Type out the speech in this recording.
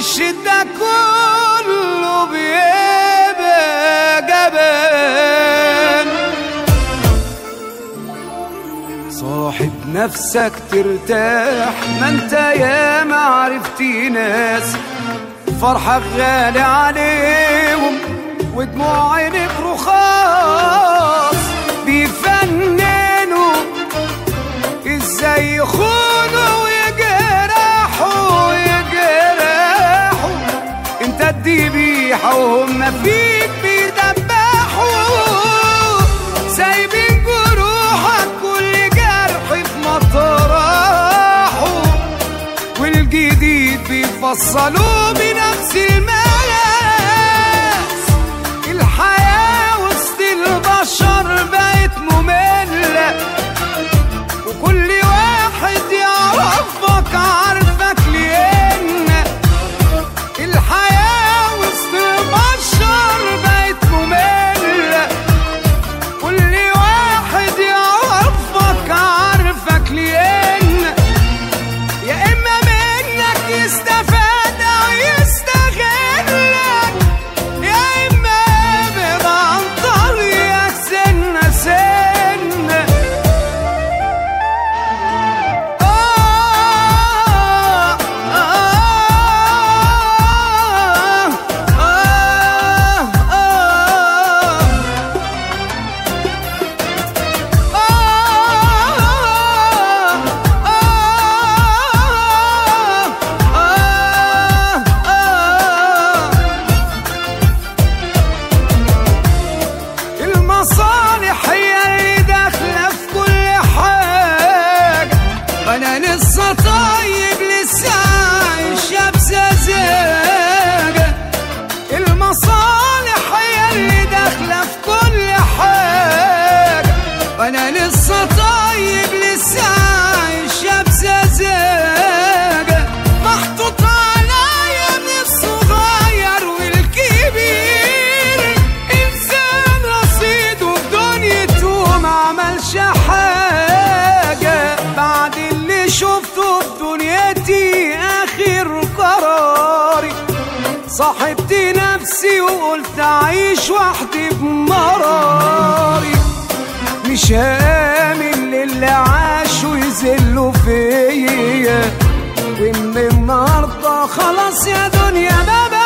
الشدة كله بيبقى جبان صاحب نفسك ترتاح ما انت يا ما عرفتي ناس فرحك غالي عليهم ودموع عينك رخاص بيفننوا ازاي يخونوا ويجرحوا ويجرحوا انت الذبيحة وهم فيك بيدبحوا سايبين جروحك كل جرح في مطرحه والجديد بيفصلوه بنفس المقاس الحياة وسط البشر بقت مملة وكل واحد يعرفك عارفك لأن الحياة وسط البشر بقت مملة كل واحد يعرفك عارفك لأن يا إما منك يستفاد أو يستغلك يا إما ابعد عن طريقك سنة سنة آه آه آه آه المصالح هي اللي داخلة في كل حاجة أنا لسه طيب لسه عايشة بسذاجة المصالح هي اللي داخلة في كل حاجة وأنا لسه طيب لسه عايشة بسذاجة محطوط عليا من الصغير والكبير إنسان رصيده في دنيته ما عملش حاجة بعد اللي شفته في دنيتي آخر قراري صاحبت نفسي وقلت أعيش وحدي بمراري مش هامل للي عاشوا يذلوا فيا ومن النهارده خلاص يا دنيا ما بقى